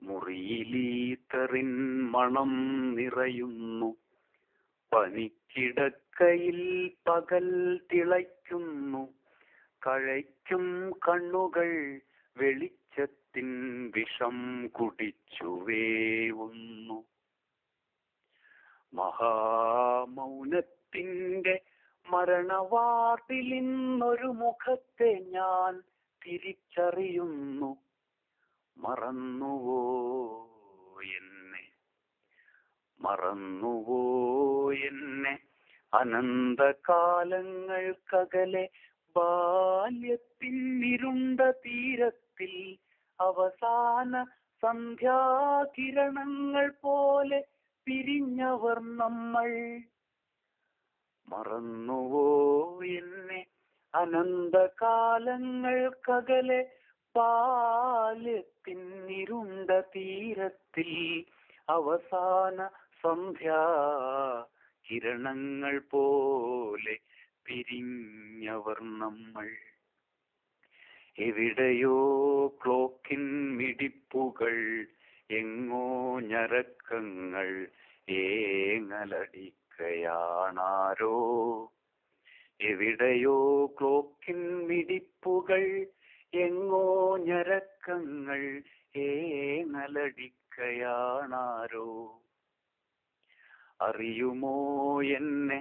മുറിയിലീത്തറിൻ മണം നിറയുന്നു പനിക്കിടക്കയിൽ പകൽ തിളയ്ക്കുന്നു കഴയ്ക്കും കണ്ണുകൾ വെളിച്ചത്തിൻ വിഷം കുടിച്ചു വേവുന്നു മഹാമൗനത്തിന്റെ മരണവാർഡിൽ ഇന്നൊരു മുഖത്തെ ഞാൻ തിരിച്ചറിയുന്നു മറന്നുവോ എന്നെ മറന്നുവോ എന്നെ അനന്തകാലങ്ങൾക്കകലെ ബാല്യത്തിൻ ഇരുണ്ട തീരത്തിൽ അവസാന സന്ധ്യാകിരണങ്ങൾ പോലെ പിരിഞ്ഞവർ നമ്മൾ മറന്നുവോ എന്നെ അനന്തകാലങ്ങൾക്കകലെ ബാല്യത്തിൻ ഇരുണ്ട തീരത്തിൽ അവസാന സന്ധ്യാ കിരണങ്ങൾ പോലെ പിരിഞ്ഞവർ നമ്മൾ എവിടെയോ ക്ലോക്കിൻ മിടിപ്പുകൾ എങ്ങോ ഞരക്കങ്ങൾ ഏങ്ങലടിക്കയാണാരോ എവിടെയോ ക്ലോക്കിൻ മിടിപ്പുകൾ എങ്ങോ ഞരക്കങ്ങൾ ഏങ്ങലടിക്കയാണാരോ അറിയുമോ എന്നെ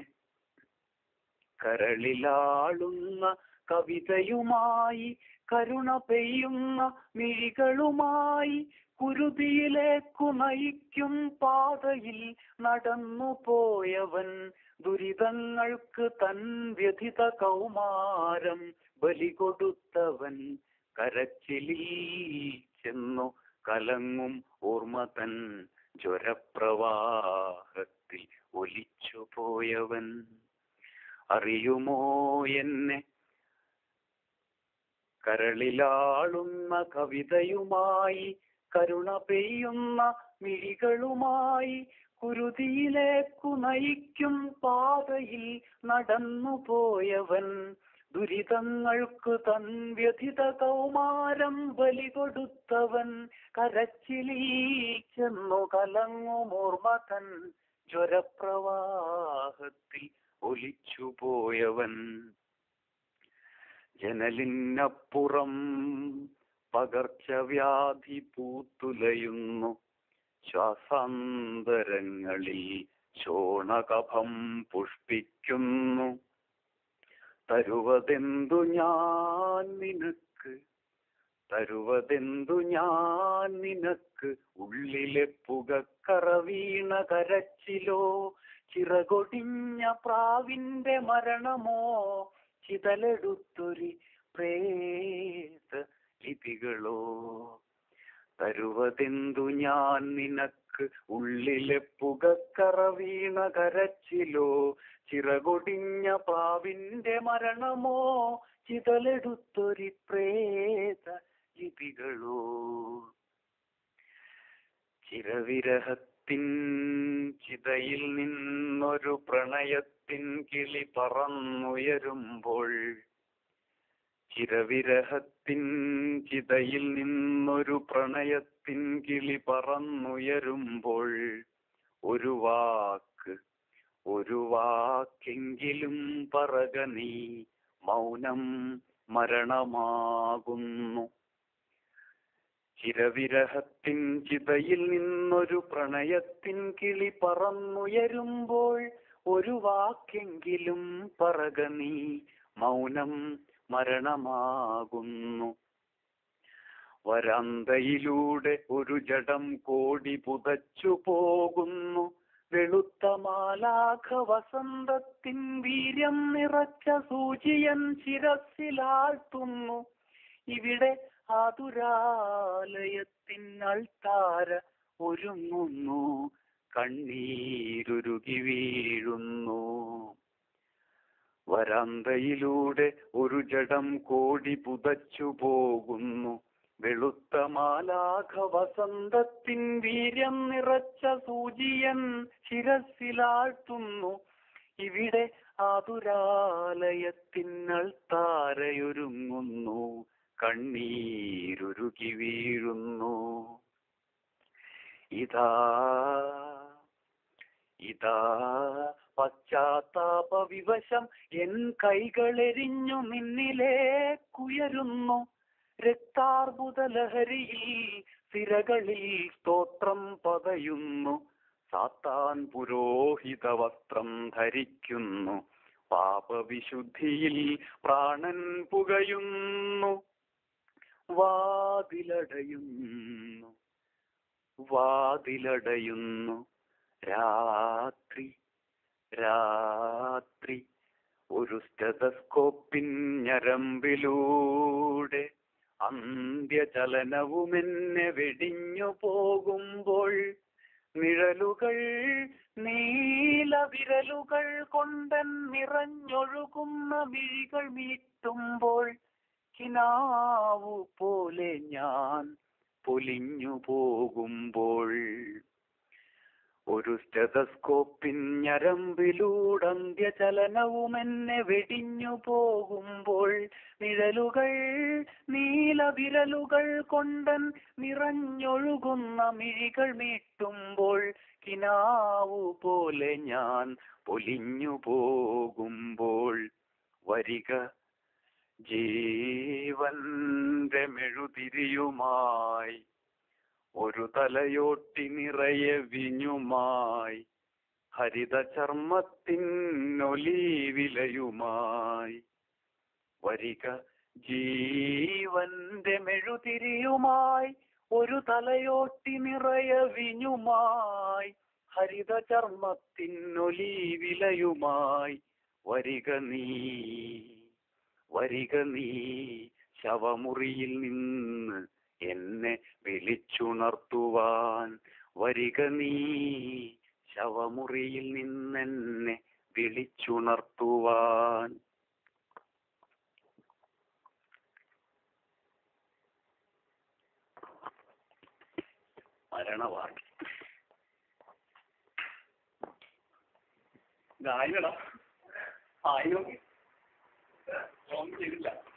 കരളിലാളുന്ന കവിതയുമായി കരുണ പെയ്യുന്ന മിഴികളുമായി കുരുതിയിലേക്കു നയിക്കും പാതയിൽ നടന്നു പോയവൻ ദുരിതങ്ങൾക്ക് തൻ വ്യഥിത കൗമാരം ബലി കൊടുത്തവൻ കരച്ചിലിൽ ചെന്നു കലങ്ങും ഓർമ്മ തൻ ജ്വരപ്രവാഹത്തിൽ ഒലിച്ചു പോയവൻ അറിയുമോ എന്നെ കരളിലാളുന്ന കവിതയുമായി കരുണ പെയ്യുന്ന മിഴികളുമായി കുരുതിയിലേക്കു നയിക്കും പാതയിൽ നടന്നു പോയവൻ ദുരിതങ്ങൾക്ക് തൻ വ്യഥിത കൗമാരം ബലി കൊടുത്തവൻ കരച്ചിലിൽ ചെന്നു കലങ്ങും ഓർമ്മ തൻ ജ്വരപ്രവാഹത്തിൽ ഒലിച്ചു പോയവൻ ജനലിനപ്പുറം പകർച്ചവ്യാധി പൂത്തുലയുന്നു ശ്വാസാന്തരങ്ങളിൽ ശോണകഭം പുഷ്പിക്കുന്നു തരുവതെന്തു ഞാൻ നിനക്ക് തരുവതെന്തു ഞാൻ നിനക്ക് ഉള്ളിലെ പുകക്കറ വീണ കരച്ചിലോ ചിറകൊടിഞ്ഞ പ്രാവിന്റെ മരണമോ ചിതലെടുത്തൊരി പ്രേത ലിപികളോ തരുവതെന്തു ഞാൻ നിനക്ക് ഉള്ളിലെ പുകക്കറ വീണ കരച്ചിലോ ചിറകൊടിഞ്ഞ പ്രാവിന്റെ മരണമോ ചിതലെടുത്തൊരി പ്രേത ലിപികളോ ചിരവിരഹത്തിൻ ചിതയിൽ നിന്നൊരു പ്രണയത്തിൻ കിളി പറന്നുയരുമ്പോൾ ചിരവിരഹത്തിൻ ചിതയിൽ നിന്നൊരു പ്രണയത്തിൻ കിളി പറന്നുയരുമ്പോൾ ഒരു വാക്ക് ഒരു വാക്കെങ്കിലും പറക നീ മൗനം മരണമാകുന്നു ചിരവിരഹത്തിൻ ചിതയിൽ നിന്നൊരു പ്രണയത്തിൻ കിളി പറന്നുയരുമ്പോൾ ഒരു വാക്കെങ്കിലും പറക നീ മൗനം മരണമാകുന്നു വരാന്തയിലൂടെ ഒരു ജഡം കോടി പുതച്ചു പോകുന്നു വെളുത്ത മാലാഖ വസന്തത്തിൻ വീര്യം നിറച്ച സൂചിയൻ ശിരസിലാഴ്ത്തുന്നു ഇവിടെ ആതുരാലയത്തിൻ അൾത്താര ഒരുങ്ങുന്നു കണ്ണീരുരുകി വീഴുന്നു വരാന്തയിലൂടെ ഒരു ജഡം കോടി പുതച്ചു പോകുന്നു വെളുത്ത മാലാഖ വസന്തത്തിൻ വീര്യം നിറച്ച സൂചിയൻ ശിരസിലാഴ്ത്തുന്നു ഇവിടെ ആതുരാലയത്തിനൾ താരയൊരുങ്ങുന്നു കണ്ണീരുരുകി വീഴുന്നു ഇതാ ഇതാ പശ്ചാത്താപവിവശം എൻ കൈകളെരിഞ്ഞു നിന്നിലേക്കുയരുന്നു രക്താർബുദ ലഹരിയിൽ സിരകളിൽ സ്തോത്രം പതയുന്നു സാത്താൻ പുരോഹിത വസ്ത്രം ധരിക്കുന്നു പാപവിശുദ്ധിയിൽ പ്രാണൻ പുകയുന്നു വാതിലടയുന്നു വാതിലടയുന്നു രാത്രി രാത്രി ഒരു സ്റ്റെതസ്കോപ്പിൻ ഞരമ്പിലൂടെ അന്ത്യചലനവുമെന്നെ വെടിഞ്ഞു പോകുമ്പോൾ നിഴലുകൾ നീലവിരലുകൾ കൊണ്ടൻ നിറഞ്ഞൊഴുകുന്ന മിഴികൾ മീട്ടുമ്പോൾ കിനാവു പോലെ ഞാൻ പൊലിഞ്ഞു പോകുമ്പോൾ ഒരു സ്റ്റെതസ്കോപ്പിൻ ഞരമ്പിലൂടന്ത്യചലനവും എന്നെ വെടിഞ്ഞു പോകുമ്പോൾ നിഴലുകൾ നീലവിരലുകൾ കൊണ്ടൻ നിറഞ്ഞൊഴുകുന്ന മിഴികൾ മീട്ടുമ്പോൾ കിനാവു പോലെ ഞാൻ പൊലിഞ്ഞു പോകുമ്പോൾ വരിക ജീവന്റെ മെഴുതിരിയുമായി ഒരു തലയോട്ടി നിറയെ വിഞ്ഞുമായി ഹരിത ചർമ്മത്തിനൊലീവിലയുമായി വരിക ജീവന്റെ മെഴുതിരിയുമായി ഒരു തലയോട്ടി നിറയെ വിഞ്ഞുമായി ഹരിത ചർമ്മത്തിനൊലീവിലയുമായി വരിക നീ വരിക നീ ശവമുറിയിൽ നിന്ന് എന്നെ വിളിച്ചുണർത്തുവാൻ വരിക നീ ശവമുറിയിൽ നിന്നെന്നെ വിളിച്ചുണർത്തുവാൻ മരണവാർത്ത ഗായകടാ ആയി നോക്കി ഓൺ ചെയ്തില്ല